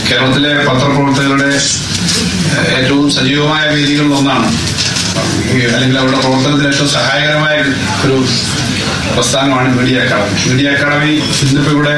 കേരളത്തിലെ പത്രപ്രവർത്തകരുടെ ഏഹ്, ഏറ്റവും സജീവമായ വേദികളിൽ ഒന്നാണ് ഈ അല്ലെങ്കിൽ അവരുടെ പ്രവർത്തനത്തിന് ഏറ്റവും സഹായകരമായ ഒരു പ്രസ്ഥാനമാണ് മീഡിയ അക്കാദമി മീഡിയ അക്കാദമി ഇന്നിപ്പോ ഇവിടെ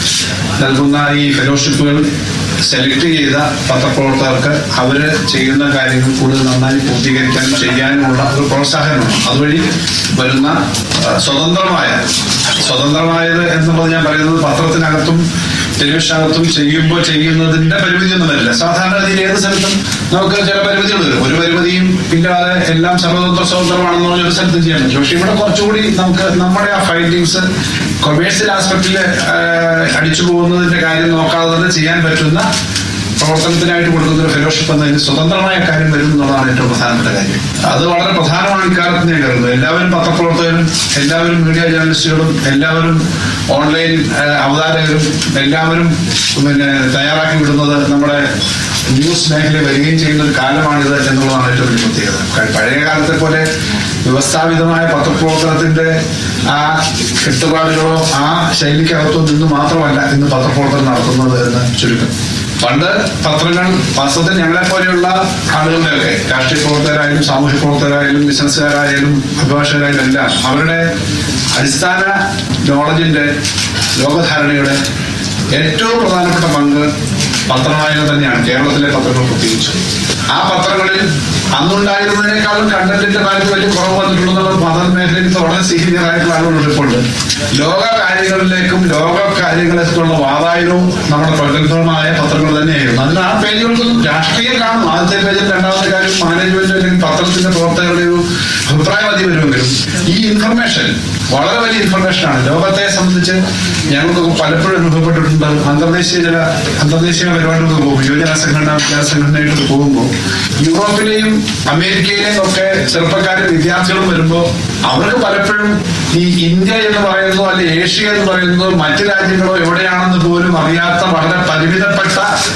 നൽകുന്ന ഈ ഫെലോഷിപ്പുകൾ സെലക്ട് ചെയ്ത പത്രപ്രവർത്തകർക്ക് അവര് ചെയ്യുന്ന കാര്യങ്ങൾ കൂടുതൽ നന്നായി പൂർത്തീകരിക്കാനും ചെയ്യാനുമുള്ള ഒരു പ്രോത്സാഹനമാണ് അതുവഴി വരുന്ന ആ, സ്വതന്ത്രമായ സ്വതന്ത്രമായത് എന്നുള്ളത് ഞാൻ പറയുന്നത് പത്രത്തിനകത്തും ടെലിവിഷനകത്തും ചെയ്യുമ്പോൾ ചെയ്യുന്നതിന്റെ പരിമിതിയൊന്നും വരില്ല സാധാരണ രീതിയിൽ ഏത് സ്ഥലത്തും നമുക്ക് ചില പരിമിതികൾ വരും ഒരു പരിമിതിയും ഇല്ലാതെ എല്ലാം സർവതന്ത്ര സ്വതന്ത്രമാണെന്ന് പറഞ്ഞ ഒരു സ്ഥലത്തും ചെയ്യാൻ പറ്റും പക്ഷെ ഇവിടെ കുറച്ചുകൂടി നമുക്ക് നമ്മുടെ ആ ഫൈൻഡിങ്സ് കൊമേഴ്സ്യൽ ആസ്പെക്റ്റിൽ അടിച്ചു പോകുന്നതിന്റെ കാര്യം നോക്കാതെ തന്നെ ചെയ്യാൻ പറ്റുന്ന പ്രവർത്തനത്തിനായിട്ട് കൊടുക്കുന്ന ഒരു ഫെലോഷിപ്പ് എന്നതിന് സ്വതന്ത്രമായ കാര്യം വരും എന്നുള്ളതാണ് ഏറ്റവും പ്രധാനപ്പെട്ട കാര്യം അത് വളരെ പ്രധാനമാണ് ഇക്കാലത്ത് ഞാൻ കരുതുന്നത് എല്ലാവരും പത്രപ്രവർത്തകരും എല്ലാവരും മീഡിയ ജേർണലിസ്റ്റുകളും എല്ലാവരും ഓൺലൈൻ ആ, അവതാരകരും എല്ലാവരും പിന്നെ തയ്യാറാക്കി വിടുന്നത് നമ്മുടെ ന്യൂസ് മേഖലയിൽ വരികയും ചെയ്യുന്ന ഒരു കാലമാണിത് എന്നുള്ളതാണ് ഏറ്റവും വലിയ പ്രത്യേകത ക- പഴയ കാലത്തെ പോലെ വ്യവസ്ഥാപിതമായ പത്രപ്രവർത്തനത്തിന്റെ ആ കെട്ടുപാടുകളോ ആ ശൈലിക്കകത്തോ നിന്ന് മാത്രമല്ല ഇന്ന് പത്രപ്രവർത്തനം നടത്തുന്നത് എന്ന് ചുരുക്കം പണ്ട് പത്രങ്ങൾ വാസ്തവത്തിൽ ഞങ്ങളെ പോലെയുള്ള ആളുകളുടെയൊക്കെ രാഷ്ട്രീയ പ്രവർത്തകരായാലും സാമൂഹ്യ പ്രവർത്തകരായാലും ബിസിനസ്സുകാരായാലും അഭിഭാഷകരായാലും എല്ലാം അവരുടെ അടിസ്ഥാന നോളജിന്റെ ലോകധാരണയുടെ ഏറ്റവും പ്രധാനപ്പെട്ട പങ്ക് പത്രവായന തന്നെയാണ് കേരളത്തിലെ പത്രങ്ങൾ പ്രത്യേകിച്ചു ആ പത്രങ്ങളിൽ അന്നുണ്ടായിരുന്നതിനേക്കാളും കണ്ടന്റിന്റെ കാര്യത്തിൽ വലിയ കുറവ് വന്നിട്ടുണ്ടെന്നുള്ള മത മേഖലയിൽ വളരെ സീനിയർ ആയിട്ടുള്ള ആളുകൾ ഇപ്പോൾ ലോക കാര്യങ്ങളിലേക്കും ലോക കാര്യങ്ങളിലേക്കുള്ള വാതായനവും നമ്മുടെ പ്രഗത്ഭമായ പത്രങ്ങൾ തന്നെയായിരുന്നു അതിന് ആ പേജുകൾക്കും രാഷ്ട്രീയം കാണും ആദ്യത്തെ പേജിൽ രണ്ടാമത്തെ കാര്യം മാനേജ്മെന്റ് അല്ലെങ്കിൽ പത്രത്തിന്റെ പ്രവർത്തകരുടെ ഒരു അഭിപ്രായം അതി വരുമെങ്കിലും ഈ ഇൻഫർമേഷൻ വളരെ വലിയ ഇൻഫർമേഷൻ ആണ് ലോകത്തെ സംബന്ധിച്ച് ഞങ്ങൾക്ക് പലപ്പോഴും അനുഭവപ്പെട്ടിട്ടുണ്ട് അന്തർദേശീയ ചില അന്തർദേശീയ പരിപാടികൾക്ക് പോകും യുവജന സംഘടന വിദ്യാഭ്യാസ സംഘടനയായിട്ട് പോകുമ്പോൾ യൂറോപ്പിലെയും അമേരിക്കയിലെയും ഒക്കെ ചെറുപ്പക്കാരും വിദ്യാർത്ഥികളും വരുമ്പോൾ അവർക്ക് പലപ്പോഴും ഈ ഇന്ത്യ എന്ന് പറയുന്നതോ അല്ലെ ഏഷ്യ എന്ന് പറയുന്നതോ മറ്റു രാജ്യങ്ങളോ എവിടെയാണെന്ന് പോലും അറിയാത്ത വളരെ പരിമിതപ്പെട്ട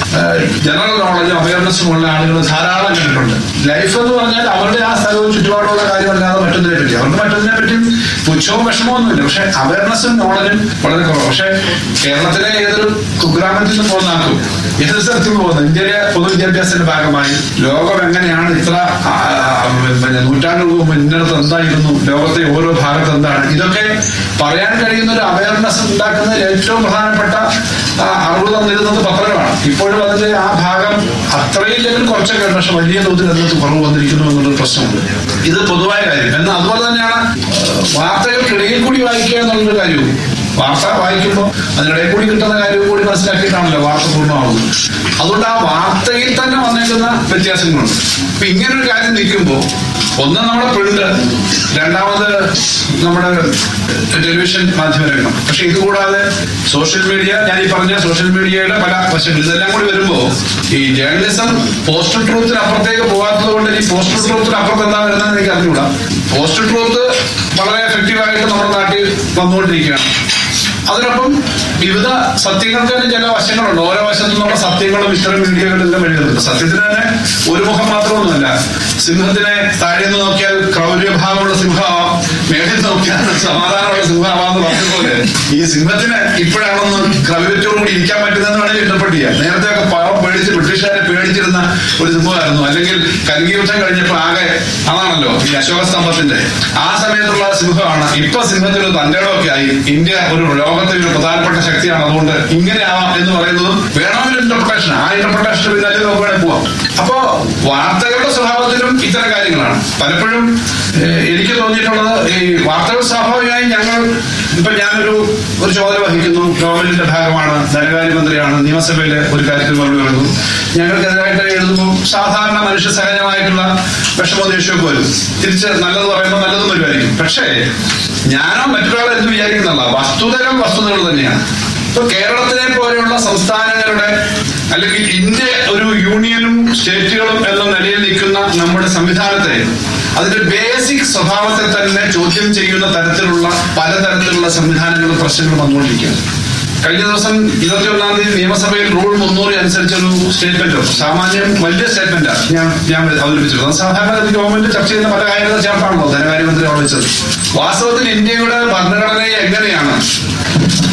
ജനറൽ നോളജും അവയർനെസ്സും ഉള്ള ആളുകൾ ധാരാളം കണ്ടിട്ടുണ്ട് ലൈഫ് എന്ന് പറഞ്ഞാൽ അവരുടെ ആ സ്ഥലവും ചുറ്റുപാടുള്ള കാര്യമല്ലാതെ മറ്റൊന്നിനെ പറ്റി അവർക്ക് മറ്റൊന്നിനെ പറ്റി പുച്ഛവും വിഷമമൊന്നുമില്ല പക്ഷെ അവയർനെസ്സും നോളജും വളരെ കുറവ് പക്ഷെ കേരളത്തിലെ ഏതൊരു കുഗ്രാമത്തിൽ നിന്ന് പോകുന്ന ആൾക്കും ഏത് സ്ഥലത്ത് നിന്ന് പോകുന്നത് ഇന്ത്യയിലെ പൊതുവിദ്യാഭ്യാസത്തിന്റെ ഭാഗമായി ലോകം എങ്ങനെയാണ് ഇത്ര ആ, ആ, പിന്നെ നൂറ്റാണ്ടുകൾ മുമ്പ് ഇന്നടത്ത് എന്തായിരുന്നു ലോകത്തെ ഓരോ ഭാഗത്ത് എന്താണ് ഇതൊക്കെ പറയാൻ കഴിയുന്ന ഒരു അവയർനെസ് ഉണ്ടാക്കുന്നതിൽ ഏറ്റവും പ്രധാനപ്പെട്ട ആ, അറിവ് തന്നിരുന്നത് പത്രങ്ങളാണ് ഇപ്പോഴും അതിന്റെ ആ ഭാഗം അത്രയില്ലെങ്കിൽ കുറച്ചൊക്കെ ഉണ്ട് പക്ഷെ വലിയ തോതിൽ അതിനകത്ത് കുറവ് വന്നിരിക്കുന്നു എന്നുള്ളൊരു പ്രശ്നമുണ്ട് ഇത് പൊതുവായ കാര്യം എന്നാൽ അതുപോലെ തന്നെയാണ് ആ, വാർത്തകൾക്കിടയിൽ കൂടി വായിക്കുക എന്നുള്ളൊരു കാര്യവും വാർത്ത വായിക്കുമ്പോൾ അതിനിടയിൽ കൂടി കിട്ടുന്ന കാര്യവും കൂടി മനസ്സിലാക്കിയിട്ടാണല്ലോ വാർത്ത പൂർണ്ണമാകുന്നത് അതുകൊണ്ട് ആ വാർത്തയിൽ തന്നെ വന്നേക്കുന്ന വ്യത്യാസങ്ങളുണ്ട് അപ്പൊ ഇങ്ങനൊരു കാര്യം നിൽക്കുമ്പോൾ ഒന്ന് നമ്മുടെ പ്രിന്റ് രണ്ടാമത് നമ്മുടെ ടെലിവിഷൻ മാധ്യമ രംഗം പക്ഷെ ഇത് കൂടാതെ സോഷ്യൽ മീഡിയ ഞാൻ ഈ പറഞ്ഞ സോഷ്യൽ മീഡിയയുടെ പല വശങ്ങൾ ഇതെല്ലാം കൂടി വരുമ്പോ ഈ ജേർണലിസം പോസ്റ്റൽ ട്രൂത്തിന് അപ്പുറത്തേക്ക് പോകാത്തത് കൊണ്ട് ഈ പോസ്റ്റൽ ട്രൂത്തിന് അപ്പുറത്ത് എന്താ വരുന്നതെന്ന് എനിക്ക് അറിഞ്ഞുകൂടാ പോസ്റ്റൽ ട്രൂത്ത് വളരെ എഫക്റ്റീവായിട്ട് നമ്മുടെ നാട്ടിൽ വന്നുകൊണ്ടിരിക്കുകയാണ് അതിനൊപ്പം വിവിധ സത്യങ്ങൾക്ക് തന്നെ ചില വശങ്ങളുണ്ട് ഓരോ വശത്തു നിന്നുള്ള സത്യങ്ങളും ഇത്തരം മീഡിയകളിലും എഴുതുന്നുണ്ട് സത്യത്തിന് തന്നെ ഒരു മുഖം മാത്രമൊന്നുമല്ല സിംഹത്തിനെ താഴെ നിന്ന് നോക്കിയാൽ ക്രൗര്യഭാവമുള്ള സിംഹമാവാം മേളിൽ നോക്കിയാൽ സമാധാനമുള്ള സിംഹമാവാന്ന് പറഞ്ഞതുപോലെ ഈ സിംഹത്തിന് ഇപ്പോഴാണൊന്ന് ക്രൗര്യത്തോടുകൂടി ഇരിക്കാൻ പറ്റുന്നതെന്ന് വേണമെങ്കിൽ ഇന്റർപ്രറ്റ് ചെയ്യാം നേരത്തെ ഒക്കെ പാവം പേടിച്ച് ബ്രിട്ടീഷുകാരെ പേടിച്ചിരുന്ന ഒരു സിംഹമായിരുന്നു അല്ലെങ്കിൽ കൽകി യുദ്ധം കഴിഞ്ഞപ്പോൾ ആകെ അതാണല്ലോ ഈ അശോക സ്തംഭത്തിന്റെ ആ സമയത്തുള്ള സിംഹമാണ് ഇപ്പൊ സിംഹത്തിന് തന്റെടമൊക്കെ ആയി ഇന്ത്യ ഒരു ലോകത്തെ ഒരു പ്രധാനപ്പെട്ട ശക്തിയാണ് അതുകൊണ്ട് ഇങ്ങനെ ആവാം എന്ന് പറയുന്നതും വേണമെങ്കിൽ ഇന്റർപ്രിട്ടേഷൻ ആ ഇന്റർപ്രിട്ടേഷൻ പിന്നാലെ നമുക്ക് വേണേൽ പോവാം അപ്പോ വാർത്തകളുടെ സ്വഭാവത്തിലും ഇത്തരം കാര്യങ്ങളാണ് പലപ്പോഴും ഏഹ്, എനിക്ക് തോന്നിയിട്ടുള്ളത് ഈ വാർത്തകൾ സ്വാഭാവികമായും ഞങ്ങൾ ഇപ്പൊ ഞാനൊരു ഒരു ചുമതല വഹിക്കുന്നു ഗവൺമെന്റിന്റെ ഭാഗമാണ് ധനകാര്യമന്ത്രിയാണ് നിയമസഭയിലെ ഒരു കാര്യത്തിൽ മറുപടി പറയുന്നു ഞങ്ങൾക്കെതിരായിട്ട് എഴുതുമ്പോൾ സാധാരണ മനുഷ്യ സഹജമായിട്ടുള്ള വിഷമോ ദേഷ്യമൊക്കെ വരും തിരിച്ച് നല്ലത് പറയുമ്പോൾ നല്ലതും വരുമായിരിക്കും പക്ഷേ ഞാനോ മറ്റൊരാളോ എന്ത് വിചാരിക്കുന്നുള്ള വസ്തുതകൾ വസ്തുതകൾ തന്നെയാണ് ഇപ്പൊ കേരളത്തിനെ പോലെയുള്ള സംസ്ഥാനങ്ങളുടെ അല്ലെങ്കിൽ ഇന്ത്യ ഒരു യൂണിയനും സ്റ്റേറ്റുകളും എന്ന നിലയിൽ നിൽക്കുന്ന നമ്മുടെ സംവിധാനത്തെ അതിന്റെ ബേസിക് സ്വഭാവത്തെ തന്നെ ചോദ്യം ചെയ്യുന്ന തരത്തിലുള്ള പലതരത്തിലുള്ള സംവിധാനങ്ങളും പ്രശ്നങ്ങളും വന്നുകൊണ്ടിരിക്കുകയാണ് കഴിഞ്ഞ ദിവസം ഇരുപത്തിയൊന്നാം തീയതി നിയമസഭയിൽ റൂൾ മുന്നൂറ് അനുസരിച്ചൊരു സ്റ്റേറ്റ്മെന്റ് സാമാന്യം വലിയ സ്റ്റേറ്റ്മെന്റാണ് ഞാൻ ഞാൻ അവതരിപ്പിച്ചത് അത് സാധാരണ ഗവൺമെന്റ് ചർച്ച ചെയ്യുന്ന പല കാര്യങ്ങളും ചേർത്താണല്ലോ ധനകാര്യമന്ത്രി അവതരിച്ചത് വാസ്തവത്തിൽ ഇന്ത്യയുടെ ഭരണഘടനയെ എങ്ങനെയാണ്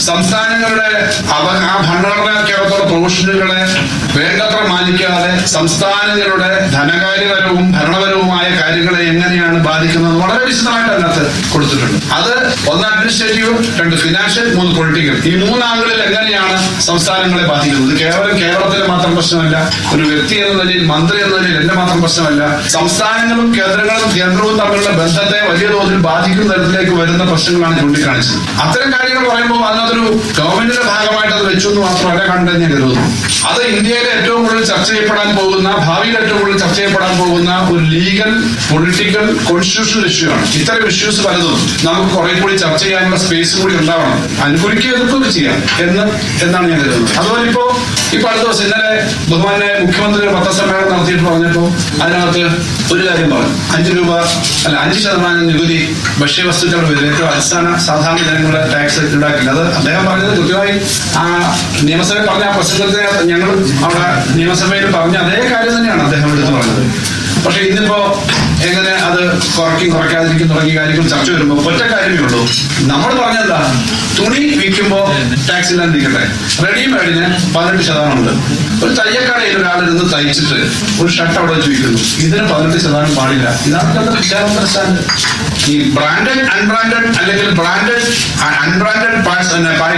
സംസ്ഥാനങ്ങളുടെ അവ ആ ഭരണഘടനയ്ക്കകത്തുള്ള പ്രൊഫഷനുകളെ വേണ്ടത്ര മാനിക്കാതെ സംസ്ഥാനങ്ങളുടെ ധനകാര്യപരവും ഭരണപരവുമായ കാര്യങ്ങളെ എങ്ങനെയാണ് ബാധിക്കുന്നത് വളരെ വിശദമായിട്ട് അതിനകത്ത് കൊടുത്തിട്ടുണ്ട് അത് ഒന്ന് അഡ്മിനിസ്ട്രേറ്റീവ് രണ്ട് ഫിനാൻഷ്യൽ മൂന്ന് പൊളിറ്റിക്കൽ ഈ മൂന്നാളുകളിൽ എങ്ങനെയാണ് സംസ്ഥാനങ്ങളെ ബാധിക്കുന്നത് കേവലം കേരളത്തിലെ മാത്രം പ്രശ്നമല്ല ഒരു വ്യക്തി എന്ന നിലയിൽ മന്ത്രി എന്ന നിലയിൽ എന്റെ മാത്രം പ്രശ്നമല്ല സംസ്ഥാനങ്ങളും കേന്ദ്രങ്ങളും കേന്ദ്രവും തമ്മിലുള്ള ബന്ധത്തെ വലിയ തോതിൽ ബാധിക്കുന്ന തരത്തിലേക്ക് വരുന്ന പ്രശ്നങ്ങളാണ് ചൂണ്ടിക്കാണിച്ചത് അത്തരം കാര്യങ്ങൾ പറയുമ്പോൾ അതിനകത്തൊരു ഗവൺമെന്റിന്റെ ഭാഗമായിട്ട് അത് വെച്ചു എന്ന് മാത്രമല്ല കണ്ടെന്ന് ഞാൻ കരുതുന്നു അത് ഇന്ത്യയിലെ ഏറ്റവും കൂടുതൽ ചർച്ച ചെയ്യപ്പെടാൻ പോകുന്ന ഭാവിയിൽ ഏറ്റവും കൂടുതൽ ചർച്ച ചെയ്യപ്പെടാൻ പോകുന്ന ഒരു ലീഗൽ പൊളിറ്റിക്കൽ കോൺസ്റ്റിറ്റ്യൂഷണൽ ഇഷ്യൂ ആണ് ഇത്തരം ഇഷ്യൂസ് പലതും നമുക്ക് കുറെ കൂടി ചർച്ച ചെയ്യാനുള്ള സ്പേസ് കൂടി ഉണ്ടാവണം അനുകൂലിക്കുക എതിർക്കുകയൊക്കെ ചെയ്യാം എന്ന് എന്നാണ് ഞാൻ കരുതുന്നത് അതുപോലെ ഇപ്പോ ഇപ്പൊ അടുത്ത ദിവസം ഇന്നലെ ബഹുമാനെ മുഖ്യമന്ത്രി ഒരു പത്രസമ്മേളനം നടത്തിയിട്ട് പറഞ്ഞപ്പോ അതിനകത്ത് ഒരു കാര്യം പറഞ്ഞു അഞ്ച് രൂപ അല്ല അഞ്ച് ശതമാനം നികുതി ഭക്ഷ്യവസ്തുക്കളുടെ പേരിൽ ഏറ്റവും അടിസ്ഥാന സാധാരണ ജനങ്ങളുടെ ടാക്സ് ഈടാക്കില്ല അത് അദ്ദേഹം പറഞ്ഞത് കൃത്യമായി ആ നിയമസഭയിൽ പറഞ്ഞ ആ പ്രസംഗത്തെ ഞങ്ങൾ അവിടെ നിയമസഭയിൽ പറഞ്ഞ അതേ കാര്യം തന്നെയാണ് അദ്ദേഹം എടുത്തു പറഞ്ഞത് പക്ഷെ ഇന്നിപ്പോ എങ്ങനെ അത് കുറയ്ക്കും കുറയ്ക്കാതിരിക്കും തുടങ്ങിയ കാര്യങ്ങൾ ചർച്ച വരുമ്പോൾ ഒറ്റ കാര്യമേ ഉള്ളൂ നമ്മൾ പറഞ്ഞെന്താ തുണി വിൽക്കുമ്പോ ടാക്സ് ഇല്ലാതിരിക്കട്ടെ റെഡിമെയ്ഡിന് പതിനെട്ട് ശതമാനം ഉണ്ട് ഒരു തയ്യക്കടയിൽ ഒരാളിരുന്ന് തയ്ച്ചിട്ട് ഒരു ഷർട്ട് അവിടെ വെച്ച് വിൽക്കുന്നു ഇതിന് പതിനെട്ട് ശതമാനം പാടില്ല ഇതാണ് ഇപ്പോഴത്തെ കേരളത്തിലെ സ്റ്റാൻഡ് ഈ ബ്രാൻഡഡ് അൺബ്രാൻഡഡ് അല്ലെങ്കിൽ ബ്രാൻഡഡ് അൺബ്രാൻഡഡ് പാർട്സ്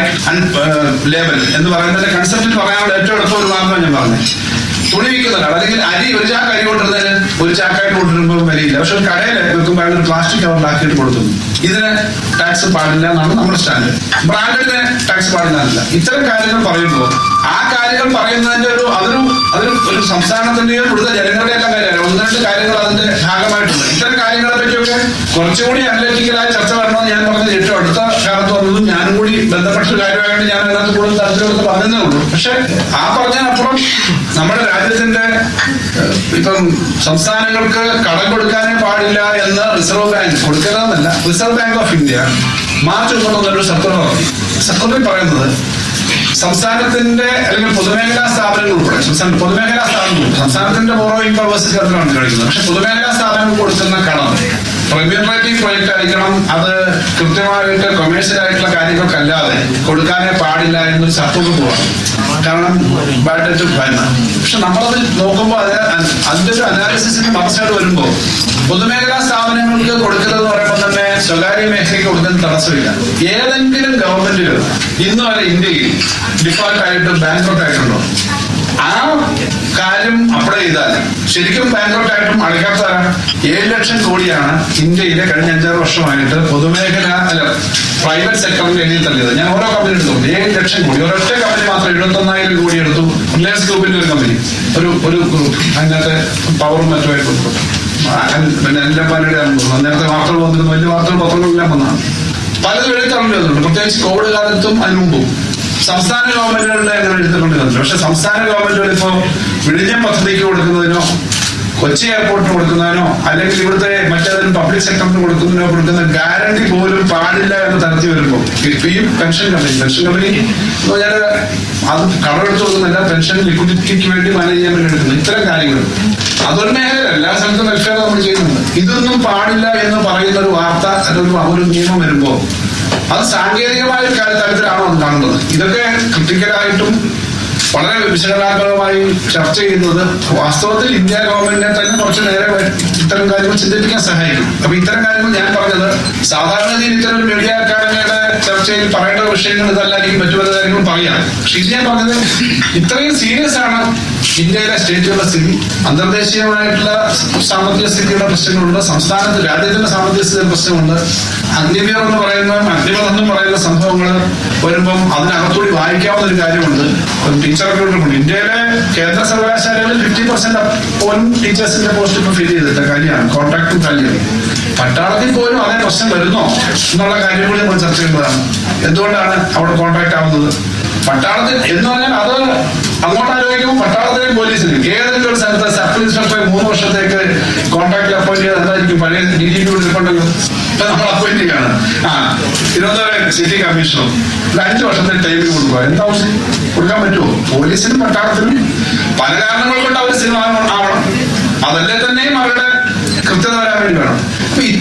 ലേബൽ എന്ന് പറയുന്നതിന്റെ കൺസെപ്റ്റിൽ പറയാനുള്ള ഏറ്റവും എളുപ്പം ഒരു മാർഗ്ഗം ഞാൻ പറഞ്ഞത് തുണി വിൽക്കുന്ന ഒരാൾ അല്ലെങ്കിൽ അരി ഒരു ചാക്ക് അരി കൊണ്ടിരുന്നതിന് ഒരു ചാക്കായിട്ട് കൊണ്ടിരുമ്പോൾ വിലയില്ല പക്ഷെ ഒരു കടയിൽ വെക്കുമ്പോൾ അയാൾ ഒരു പ്ലാസ്റ്റിക് കവറിലാക്കിയിട്ട് കൊടുക്കുന്നു ഇതിന് ടാക്സ് പാടില്ല എന്നാണ് നമ്മുടെ സ്റ്റാൻഡ് ബ്രാൻഡിന് ടാക്സ് പാടില്ല എന്നല്ല ഇത്തരം കാര്യങ്ങൾ പറയുമ്പോൾ ആ കാര്യങ്ങൾ പറയുന്നതിന്റെ ഒരു അതൊരു അതൊരു ഒരു സംസ്ഥാനത്തിന്റെയോ ഇവിടുത്തെ ജനങ്ങളുടെ എല്ലാം കാര്യമല്ല ഒന്ന് രണ്ട് കാര്യങ്ങൾ അതിന്റെ ഭാഗമായിട്ടുണ്ട് ഇത്തരം കാര്യങ്ങളെ പറ്റിയൊക്കെ കുറച്ചുകൂടി അനലറ്റിക്കലായ ചർച്ച വരണമെന്ന് ഞാൻ പറഞ്ഞത് ഏറ്റവും അടുത്ത കാലത്ത് വന്നതും ഞാനും കൂടി ബന്ധപ്പെട്ട ഒരു കാര്യമായിട്ട് ഞാൻ അതിനകത്ത് കൂടുതൽ താല്പര്യമെടുത്ത് പറഞ്ഞതേ ഉള്ളൂ പക്ഷെ ആ പറഞ്ഞതിനപ്പുറം നമ്മുടെ രാജ്യത്തിന്റെ ഏഹ്, ഇപ്പം സംസ്ഥാനങ്ങൾക്ക് കടം കൊടുക്കാനേ പാടില്ല എന്ന് റിസർവ് ബാങ്ക് കൊടുക്കരുതെന്നല്ല reserve bank of India March ഒമ്പത് ഒരു സർക്കുലർ ഇറക്കി സർക്കുലറിൽ പറയുന്നത് സംസ്ഥാനത്തിന്റെ അല്ലെങ്കിൽ പൊതുമേഖലാ സ്ഥാപനങ്ങൾ ഉൾപ്പെടെ സംസ്ഥാന പൊതുമേഖലാ സ്ഥാപനങ്ങൾ സംസ്ഥാനത്തിന്റെ ബോറോയിങ് പർപ്പസ് ചേർന്നാണ് കളിക്കുന്നത് പക്ഷെ പൊതുമേഖലാ സ്ഥാപനങ്ങൾ കൊടുക്കുന്ന കടം റെമ്യൂണറേറ്റീവ് പ്രൊജക്ട് ആയിരിക്കണം അത് കൃത്യമായിട്ട് കൊമേഴ്സ്യൽ ആയിട്ടുള്ള കാര്യങ്ങൾക്കല്ലാതെ കൊടുക്കാനേ പാടില്ല എന്നൊരു സർക്കുലർ പോവാണ് കാരണം ബാഡറ്റ് ഭയന്ന പക്ഷെ നമ്മളത് നോക്കുമ്പോൾ അത് അതിന്റെ ഒരു അനാലിസിസിന് മറച്ചായിട്ട് വരുമ്പോൾ പൊതുമേഖലാ സ്ഥാപനങ്ങൾക്ക് കൊടുക്കുന്നത് പറയുമ്പോൾ തന്നെ സ്വകാര്യ മേഖലയ്ക്ക് കൊടുക്കുന്ന തടസ്സമില്ല ഏതെങ്കിലും ഗവൺമെന്റുകൾ ഇന്ന് വരെ ഇന്ത്യയിൽ ഡിഫോൾട്ട് ആയിട്ട് ബാങ്ക്രോട്ട് ആയിട്ടുണ്ടോ ആ കാര്യം അപ്ലൈ ചെയ്താൽ ശരിക്കും ബാങ്ക്രോട്ട് ആയിട്ടും അടയ്ക്കാത്ത ഏഴ് ലക്ഷം കോടിയാണ് ഇന്ത്യയിലെ കഴിഞ്ഞ അഞ്ചാറ് വർഷമായിട്ട് പൊതുമേഖല അല്ല പ്രൈവറ്റ് സെക്ടറിന്റെ എഴുതി തള്ളിയത് ഞാൻ ഓരോ കമ്പനി എടുത്തു ഏഴ് ലക്ഷം കോടി ഒരൊറ്റ കമ്പനി മാത്രം എഴുപത്തൊന്നായിരം കോടി എടുത്തു റിലയൻസ് ഗ്രൂപ്പിന്റെ ഒരു കമ്പനി ഒരു ഒരു ഗ്രൂപ്പ് അതിനകത്ത് പവറും മറ്റുമായിട്ട് ഉൾപ്പെട്ടു ആ, പിന്നെ എല്ലാം പലരുടെയാണ് തോന്നുന്നത് നേരത്തെ വാർത്തകൾ വന്നിരുന്നു വലിയ വാർത്തകൾ പത്രങ്ങളെല്ലാം വന്നതാണ് പലതും എഴുത്തള്ളി വന്നിട്ടുണ്ട് പ്രത്യേകിച്ച് കോവിഡ് കാലത്തും അതിനു മുമ്പും സംസ്ഥാന ഗവൺമെന്റുകളുടെ അങ്ങനെ എഴുതിക്കൊണ്ട് തന്നില്ല പക്ഷെ സംസ്ഥാന ഗവൺമെന്റുകൾ ഇപ്പോ വിഴിഞ്ഞം പദ്ധതിക്ക് കൊടുക്കുന്നതിനോ കൊച്ചി എയർപോർട്ടിന് കൊടുക്കുന്നതിനോ അല്ലെങ്കിൽ ഇവിടുത്തെ മറ്റേതെങ്കിലും പബ്ലിക് സെക്ടറിന് കൊടുക്കുന്നതിനോ കൊടുക്കുന്ന ഗ്യാരണ്ടി പോലും പാടില്ല എന്ന് തരത്തി വരുമ്പോൾ ഇപ്പൊ ഈ പെൻഷൻ കമ്പനി പെൻഷൻ കമ്പനി എന്ന് പറഞ്ഞാൽ അത് കടമെടുത്ത് കൊടുക്കുന്നില്ല പെൻഷൻ ലിക്വിഡിറ്റിക്ക് വേണ്ടി മാനേജ് ചെയ്യാൻ വേണ്ടി എടുക്കുന്നു ഇത്തരം കാര്യങ്ങൾ അതൊരു മേഖല എല്ലാ സ്ഥലത്തും വെൽഫെയർ നമ്മൾ ചെയ്യുന്നുണ്ട് ഇതൊന്നും പാടില്ല എന്ന് പറയുന്ന ഒരു വാർത്ത അല്ലെങ്കിൽ ഒരു നിയമം വരുമ്പോൾ അത് സാങ്കേതികമായ ഒരു കാര്യ- തലത്തിലാണോ അത് കാണുന്നത് ഇതൊക്കെ ക്രിട്ടിക്കലായിട്ടും വളരെ വിശകലനാത്മകമായി ചർച്ച ചെയ്യുന്നത് വാസ്തവത്തിൽ ഇന്ത്യ ഗവൺമെന്റിനെ തന്നെ കുറച്ച് നേരെ വ- ഇത്തരം കാര്യങ്ങൾ ചിന്തിപ്പിക്കാൻ സഹായിക്കും അപ്പൊ ഇത്തരം കാര്യങ്ങൾ ഞാൻ പറഞ്ഞത് സാധാരണഗതിയിൽ ഇത്തരം ഒരു മീഡിയ അക്കാദമിയുടെ ചർച്ചയിൽ പറയേണ്ട വിഷയങ്ങൾ ഇതല്ലായിരിക്കും മറ്റു പല കാര്യങ്ങളും പറയാം പക്ഷെ ഇത് ഞാൻ പറഞ്ഞത് ഇത്രയും സീരിയസ് ആണ് ഇന്ത്യയിലെ സ്റ്റേറ്റുകളുടെ സ്ഥിതി അന്തർദേശീയമായിട്ടുള്ള സാമ്പത്തിക സ്ഥിതിയുടെ പ്രശ്നങ്ങളുണ്ട് സംസ്ഥാനത്ത് രാജ്യത്തിന്റെ സാമ്പത്തിക സ്ഥിതിയുടെ പ്രശ്നമുണ്ട് അഗ്നിവീർ എന്ന് പറയുന്ന അഗ്നിപഥം എന്ന് പറയുന്ന സംഭവങ്ങൾ വരുമ്പം അതിനകത്തൂടി വായിക്കാവുന്ന ഒരു കാര്യമുണ്ട് ഒരു ടീച്ചർ റിക്രൂട്ട്മെന്റ് ഇന്ത്യയിലെ കേന്ദ്ര സർവകലാശാലകളിൽ ഫിഫ്റ്റി പെർസെന്റ് പോലും ടീച്ചേഴ്സിന്റെ പോസ്റ്റ് ഇപ്പൊ ഫിൽ ചെയ്തിട്ട കാര്യമാണ് കോൺട്രാക്ടും കാര്യം പട്ടാളത്തിൽ പോലും അതേ പ്രശ്നം വരുന്നോ എന്നുള്ള കാര്യം കൂടി നമ്മൾ ചർച്ച ചെയ്യുന്നതാണ് എന്തുകൊണ്ടാണ് അവിടെ കോൺട്രാക്ട് ആവുന്നത് പട്ടാളത്തിൽ എന്ന് പറഞ്ഞാൽ അത് അങ്ങോട്ട് ആലോചിക്കുമ്പോൾ പട്ടാളത്തിലെയും പോലീസിലും ഏതെങ്കിലും ഒരു സ്ഥലത്ത് സബ് ഇൻസ്പെക്ടറെ മൂന്ന് വർഷത്തേക്ക് കോൺട്രാക്റ്റിൽ അപ്പോയിന്റ് ചെയ്ത് എന്തായിരിക്കും പഴയ ഡി ജി പി ഇരിപ്പുണ്ടല്ലോ ഇപ്പൊ നമ്മൾ അപ്പോയിന്റ് ചെയ്യാണ് ആ തിരുവനന്തപുരം സിറ്റി കമ്മീഷണർ ഒരു അഞ്ച് വർഷത്തെ ടൈമിൽ കൊടുക്കുക എന്താ ആവശ്യം കൊടുക്കാൻ പറ്റുമോ പോലീസിനും പട്ടാളത്തിനും പല കാരണങ്ങൾ കൊണ്ട് അവർ സിനിമ ആവണം അതല്ലേ തന്നെയും അവരുടെ കൃത്യത വരാൻ വേണ്ടി വേണം അപ്പൊ ഇത്തരം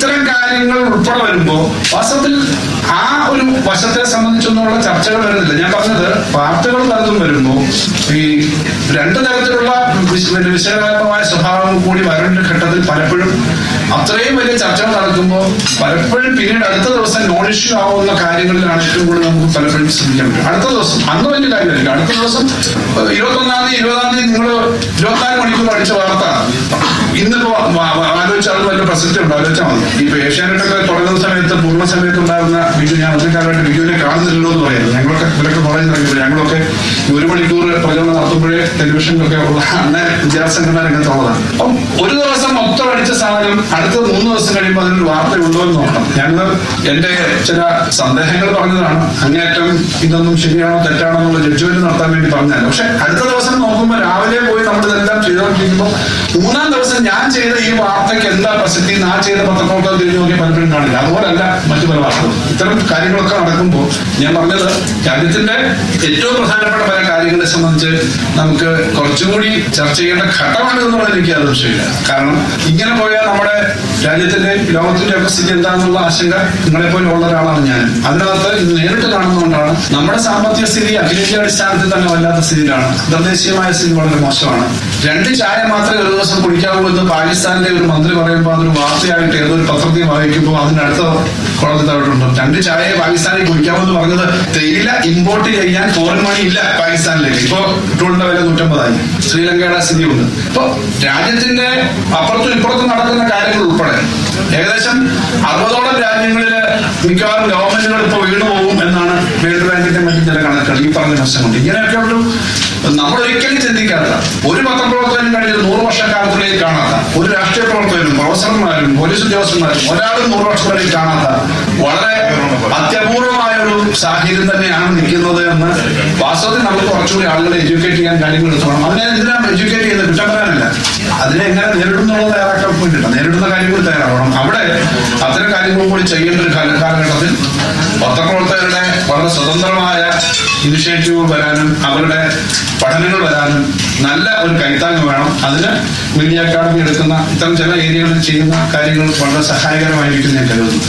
ഇത്തരം കാര്യങ്ങൾ ഉൾപ്പെടെ വരുമ്പോ വാസ്തവത്തിൽ ആ ഒരു വശത്തെ സംബന്ധിച്ചൊന്നുമുള്ള ചർച്ചകൾ വരുന്നില്ല ഞാൻ പറഞ്ഞത് വാർത്തകൾ പലതും വരുമ്പോ ഈ രണ്ട് തരത്തിലുള്ള വിശ- പിന്നെ വിശകലനമായ സ്വഭാവം കൂടി വരേണ്ട ഘട്ടത്തിൽ പലപ്പോഴും അത്രയും വലിയ ചർച്ചകൾ നടക്കുമ്പോൾ പലപ്പോഴും പിന്നീട് അടുത്ത ദിവസം നോൺ ഇഷ്യൂ ആവുന്ന കാര്യങ്ങളിലാണ് ഏറ്റവും കൂടുതൽ നമുക്ക് പലപ്പോഴും ശ്രമിക്കാൻ പറ്റും അടുത്ത ദിവസം അന്ന് വലിയ കാര്യമായിരിക്കും അടുത്ത ദിവസം ഇരുപത്തൊന്നാം തീയതി ഇരുപതാം തീയതി നിങ്ങൾ ഇരുപത്തിനാല് മണിക്കൂർ അടിച്ച വാർത്ത ഇന്നിപ്പോ വ- വ- ആലോചിച്ചാൽ അത് വലിയ പ്രസക്തി ഉണ്ട് ആലോചിച്ചാൽ മതി ഇപ്പൊ ഏഷ്യാനെറ്റൊക്കെ തുടങ്ങുന്ന സമയത്ത് പൂർണ്ണ സമയത്ത് ഉണ്ടാകുന്ന ബിജു ഞാൻ ഒത്തിരി കാലമായിട്ട് ബിജുവിനെ കാണുന്നില്ലല്ലോ എന്ന് പറയുന്നത് ഞങ്ങളൊക്കെ ഇവരൊക്കെ കോളേജിൽ ഇറങ്ങിയപ്പോൾ ഞങ്ങളൊക്കെ ഈ ഒരു മണിക്കൂർ പ്രചരണം നടത്തുമ്പോഴേ ടെലിവിഷനിലൊക്കെ ഉള്ള അന്ന് വിദ്യാസംഘടന രംഗത്തുള്ളതാണ് അപ്പം ഒരു ദിവസം മൊത്തം അടിച്ച സാധനം അടുത്ത മൂന്ന് ദിവസം കഴിയുമ്പോൾ അതിനൊരു വാർത്ത ഉണ്ടോ എന്ന് നോക്കണം ഞാനിത് എന്റെ ചില സന്ദേഹങ്ങൾ പറഞ്ഞതാണ് അങ്ങേയറ്റം ഇതൊന്നും ശരിയാണോ തെറ്റാണോ എന്നുള്ള ജഡ്ജ്മെന്റ് നടത്താൻ വേണ്ടി പറഞ്ഞതല്ല പക്ഷെ അടുത്ത ദിവസം നോക്കുമ്പോൾ രാവിലെ പോയി നമ്മൾ ഇതെല്ലാം ചെയ്തുകൊണ്ടിരിക്കുമ്പോൾ മൂന്നാം ദിവസം ഞാൻ ചെയ്ത ഈ വാർത്തയ്ക്ക് എന്താ പ്രസക്തി ഞാൻ ചെയ്ത പത്രപ്രവർത്തനം തിരിഞ്ഞു നോക്കി പലപ്പോഴും കാണില്ല അതുപോലല്ല മറ്റു പല വാർത്തകളും ഇത്തരം കാര്യങ്ങളൊക്കെ നടക്കുമ്പോൾ ഞാൻ പറഞ്ഞത് രാജ്യത്തിന്റെ ഏറ്റവും പ്രധാനപ്പെട്ട പല കാര്യങ്ങളെ സംബന്ധിച്ച് നമുക്ക് കുറച്ചുകൂടി ചർച്ച ചെയ്യേണ്ട ഘട്ടമാണ് എന്നുള്ളത് എനിക്ക് അത് വിഷയമില്ല കാരണം ഇങ്ങനെ പോയാൽ നമ്മുടെ രാജ്യത്തിന്റെ ലോകത്തിന്റെ ഒക്കെ സ്ഥിതി എന്താണെന്നുള്ള ആശങ്ക നിങ്ങളെ പോലെ ഉള്ള ഒരാളാണ് ഞാൻ അതിനകത്ത് ഇത് നേരിട്ട് കാണുന്നതുകൊണ്ടാണ് നമ്മുടെ സാമ്പത്തിക സ്ഥിതി അഖിലേന്ത്യാ അടിസ്ഥാനത്തിൽ തന്നെ വല്ലാത്ത സ്ഥിതിയിലാണ് അന്തർദേശീയമായ സ്ഥിതി വളരെ മോശമാണ് രണ്ട് ചായ മാത്രമേ ഒരു ദിവസം കുടിക്കാവൂ എന്ന് പാകിസ്ഥാനിലെ ഒരു മന്ത്രി പറയുമ്പോൾ അതൊരു വാർത്തയായിട്ട് ഏതൊരു പത്രത്തിൽ വായിക്കുമ്പോൾ അതിന്റെ അടുത്ത കോളത്തിൽ താഴോട്ടുണ്ട് രണ്ട് ചായ പാകിസ്ഥാനിൽ കുടിക്കാമെന്ന് പറഞ്ഞത് തേയില ഇമ്പോർട്ട് ചെയ്യാൻ ഫോറിൻ മണി ഇല്ല പാകിസ്ഥാനിലേക്ക് ഇപ്പോ പെട്രോളിന്റെ വില നൂറ്റമ്പതായി ശ്രീലങ്കയുടെ സ്ഥിതിയുണ്ട് ഇപ്പൊ രാജ്യത്തിന്റെ അപ്പുറത്തും ഇപ്പുറത്തും നടക്കുന്ന കാര്യങ്ങൾ ഉൾപ്പെടെ ഏകദേശം അറുപതോളം രാജ്യങ്ങളില് മിക്കവാറും ഗവൺമെന്റുകൾ ഇപ്പൊ വീണു പോകും എന്നാണ് വേൾഡ് ബാങ്കിന്റെ മറ്റു ചില കണക്കുകൾ ഈ പറഞ്ഞ പ്രശ്നമുണ്ട് ഇങ്ങനെയൊക്കെ ഒരു നമ്മൾ ഒരിക്കലും ചിന്തിക്കാത്ത ഒരു പത്രപ്രവർത്തകനും കഴിഞ്ഞ നൂറ് വർഷക്കാലത്തിലേക്ക് കാണാത്ത ഒരു രാഷ്ട്രീയ പ്രവർത്തകനും പ്രൊഫസർമാരും പോലീസ് ഉദ്യോഗസ്ഥന്മാരും ഒരാളും നൂറ് വർഷത്തിലേക്ക് കാണാത്ത വളരെ അത്യപൂർവമായ ഒരു സാഹചര്യം തന്നെയാണ് നിൽക്കുന്നത് എന്ന് വാസ്തവത്തിൽ നമുക്ക് കുറച്ചുകൂടി ആളുകളെ എഡ്യൂക്കേറ്റ് ചെയ്യാൻ കാര്യങ്ങൾ എടുത്തോണം അതിനെ എന്തിനാണ് എഡ്യൂക്കേറ്റ് ചെയ്യുന്നത് കുറ്റം പറയാനല്ല അതിനെ എങ്ങനെ നേരിടുന്നുള്ളത് തയ്യാറാക്കാൻ വേണ്ടിയില്ല നേരിടുന്ന കാര്യങ്ങൾ തയ്യാറാവണം അവിടെ അത്തരം കാര്യങ്ങൾ കൂടി ചെയ്യേണ്ട ഒരു കാല- കാലഘട്ടത്തിൽ പത്രപ്രവർത്തകരുടെ വളരെ സ്വതന്ത്രമായ ഇനിഷ്യേറ്റീവ് വരാനും അവരുടെ പഠനങ്ങൾ വരാനും നല്ല ഒരു കൈത്താങ്ങ് വേണം അതിന് മീഡിയ അക്കാദമി എടുക്കുന്ന ഇത്തരം ചില ഏരിയകളിൽ ചെയ്യുന്ന കാര്യങ്ങൾ വളരെ സഹായകരമായിരിക്കും ഞാൻ കരുതുന്നു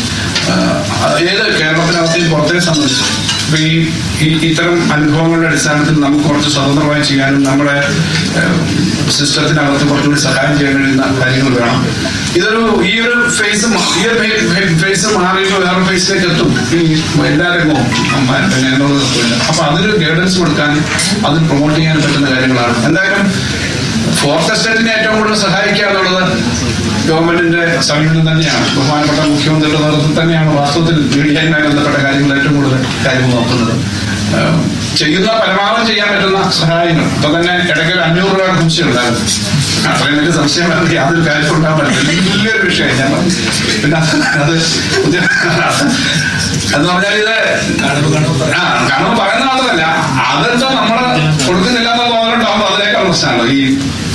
ആഹ് ഏത് കേരളത്തിനകത്തെയും പുറത്തെ സംബന്ധിച്ച് ഇപ്പൊ ഈ ഈ ഇത്തരം അനുഭവങ്ങളുടെ അടിസ്ഥാനത്തിൽ നമുക്ക് കുറച്ച് സ്വതന്ത്രമായി ചെയ്യാനും നമ്മുടെ സിസ്റ്റത്തിനകത്ത് കുറച്ചുകൂടി സഹായം ചെയ്യാൻ കഴിയുന്ന കാര്യങ്ങൾ വേണം ഇതൊരു ഈ ഒരു ഫേസ് ഈ ഒരു ഫേസ് മാറിയിട്ട് വേറെ ഫേസിലേക്ക് എത്തും ഈ എല്ലാ രംഗവും അമ്മ, പിന്നെ എന്നോട് തത്വമില്ല അപ്പൊ അതിന് ഗൈഡൻസ് കൊടുക്കാനും അത് പ്രൊമോട്ട് ചെയ്യാൻ പറ്റുന്ന കാര്യങ്ങളാണ് എന്തായാലും ഫോർത്ത് എസ്റ്റേറ്റിനെ ഏറ്റവും കൂടുതൽ സഹായിക്കുക എന്നുള്ളത് ഗവൺമെന്റിന്റെ സമീപനം തന്നെയാണ് ബഹുമാനപ്പെട്ട മുഖ്യമന്ത്രിയുടെ നേതൃത്വത്തിൽ തന്നെയാണ് വാസ്തവത്തിൽ മീഡിയയുമായി ബന്ധപ്പെട്ട കാര്യങ്ങൾ ഏറ്റവും കൂടുതൽ കാര്യങ്ങൾ നോക്കുന്നത് ഏഹ് ചെയ്യുന്ന പരമാവധി ചെയ്യാൻ പറ്റുന്ന സഹായങ്ങൾ ഇപ്പൊ തന്നെ ഇടയ്ക്ക് ഒരു അഞ്ഞൂറ് രൂപയുടെ സംശയം ഉണ്ടായിരുന്നു അത്രയും വലിയ സംശയം വരേണ്ട യാതൊരു കാര്യം ഉണ്ടാകാൻ പറ്റില്ല വലിയൊരു വിഷയം ഞാൻ പറഞ്ഞു. പിന്നെ അത് അത് ഉദ്യ- എന്ന് പറഞ്ഞാൽ ഇത് ആ കാരണം പറയുന്നത് മാത്രമല്ല അതെന്തോ നമ്മള് കൊടുക്കുന്നില്ല എന്ന തോന്നലുണ്ടാകുമ്പോൾ അതിനേക്കാൾ പ്രശ്നമാണ് ഈ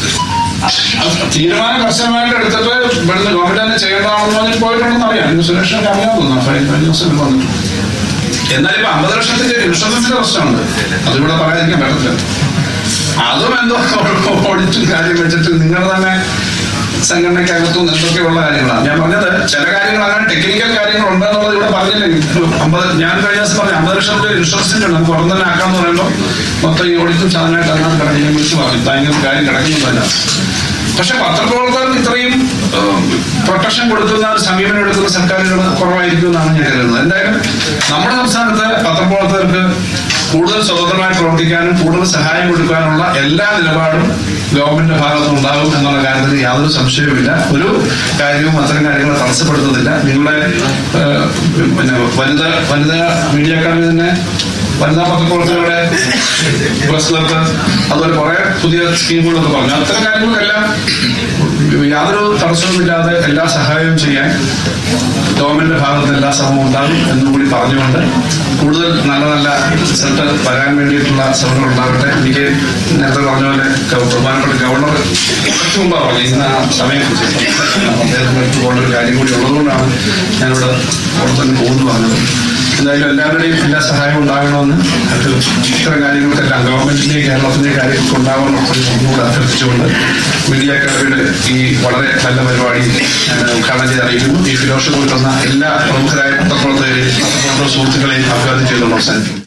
തീരുമാനം കർശനമായിട്ട് എടുത്തിട്ട് ഇവിടുന്ന് ഗവൺമെന്റ് തന്നെ ചെയ്യേണ്ടതാണെന്ന് പറഞ്ഞിട്ട് പോയിട്ടുണ്ടെന്ന് അറിയാം ഇത് സുരക്ഷയൊക്കെ അറിയാവുന്ന കഴിഞ്ഞ ദിവസം വന്നിട്ട് എന്നാൽ ഇപ്പൊ അമ്പത് ലക്ഷത്തിന്റെ ഇൻഷുറൻസിന്റെ പ്രശ്നമുണ്ട് അതിവിടെ പറയാതിരിക്കാൻ പറ്റത്തില്ല അതും എന്തോ ഓടിച്ചും കാര്യം വെച്ചിട്ട് നിങ്ങൾ തന്നെ സംഘടനയ്ക്കകത്തും എന്തൊക്കെയുള്ള കാര്യങ്ങളാണ് ഞാൻ പറഞ്ഞത് ചില കാര്യങ്ങൾ അങ്ങനെ ടെക്നിക്കൽ കാര്യങ്ങൾ ഉണ്ടെന്നുള്ളത് ഇവിടെ പറഞ്ഞില്ലെങ്കിൽ അമ്പത് ഞാൻ കഴിഞ്ഞ ദിവസം പറഞ്ഞു അമ്പത് ലക്ഷം രൂപ ഇൻഷുറൻസിന്റെ ഉണ്ട് നമുക്ക് ഉടൻ തന്നെ ആക്കാന്ന് പറയുമ്പോൾ മൊത്തം ഈ ഓടിച്ചും സാധനമായിട്ട് അതിനകത്ത് കിടക്കുകയും വിളിച്ചു പറഞ്ഞു ഇങ്ങനെ കാര്യം കിടക്കുന്നില്ല പക്ഷെ പത്രപ്രവർത്തകർക്ക് ഇത്രയും പ്രൊട്ടക്ഷൻ കൊടുക്കുന്ന സമീപനം എടുക്കുന്ന സർക്കാരുകൾ കുറവായിരിക്കും എന്നാണ് ഞാൻ കരുതുന്നത് എന്തായാലും നമ്മുടെ സംസ്ഥാനത്ത് പത്രപ്രവർത്തകർക്ക് കൂടുതൽ സ്വതന്ത്രമായി പ്രവർത്തിക്കാനും കൂടുതൽ സഹായം കൊടുക്കാനുള്ള എല്ലാ നിലപാടും ഗവൺമെന്റിന്റെ ഭാഗത്ത് ഉണ്ടാകും എന്നുള്ള കാര്യത്തിൽ യാതൊരു സംശയവുമില്ല ഒരു കാര്യവും അത്തരം കാര്യങ്ങളെ തടസ്സപ്പെടുത്തുന്നില്ല നിങ്ങളുടെ ഏഹ്, പിന്നെ വനിതാ വനിതാ മീഡിയ അക്കാദമി തന്നെ വനിതാ പത്രപ്രവർത്തകരുടെ പ്രസ് ക്ലബ്ബ് അതുപോലെ കുറെ പുതിയ സ്കീമുകളൊക്കെ പറഞ്ഞു അത്തരം കാര്യങ്ങൾക്കെല്ലാം യാതൊരു തടസ്സവുമില്ലാതെ എല്ലാ സഹായവും ചെയ്യാൻ ഗവൺമെന്റിന്റെ ഭാഗത്ത് എല്ലാ ശ്രമവും ഉണ്ടാകും എന്നും കൂടി പറഞ്ഞുകൊണ്ട് കൂടുതൽ നല്ല നല്ല റിസൾട്ട് വരാൻ വേണ്ടിയിട്ടുള്ള ശ്രമങ്ങൾ ഉണ്ടാകട്ടെ എനിക്ക് നേരത്തെ പറഞ്ഞ പോലെ ഗവ- ബഹുമാനപ്പെട്ട ഗവർണർ കുറച്ച് മുമ്പാണ് പറഞ്ഞു ഇന്ന് ആ സമയം അദ്ദേഹത്തിന് അടുത്ത് പോകേണ്ട ഒരു കാര്യം കൂടി ഉള്ളതുകൊണ്ടാണ് ഞാനിവിടെ അവിടെ തന്നെ പോകുന്നു പറഞ്ഞത് എന്തായാലും എല്ലാവരുടെയും എല്ലാ സഹായവും ഉണ്ടാകണമെന്ന് അത് ഇത്തരം കാര്യങ്ങൾക്കെല്ലാം ഗവൺമെന്റിന്റെയും കേരളത്തിന്റെയും കാര്യങ്ങൾക്ക് ഉണ്ടാകണം ഒന്നുകൂടെ അഭ്യർത്ഥിച്ചുകൊണ്ട് മീഡിയ അക്കാദമിയുടെ ഈ വളരെ നല്ല പരിപാടി ഞാൻ ഉദ്ഘാടനം ചെയ്ത് അറിയിക്കുന്നു ഈ ഫിലോഷപ്പ് കിട്ടുന്ന എല്ലാ പ്രമുഖരായ പത്രപ്രവർത്തകരെയും പത്രപ്രവർത്തക സുഹൃത്തുക്കളെയും അഭിവാദ്യം ചെയ്തുകൊണ്ട് അവസാനിപ്പിക്കും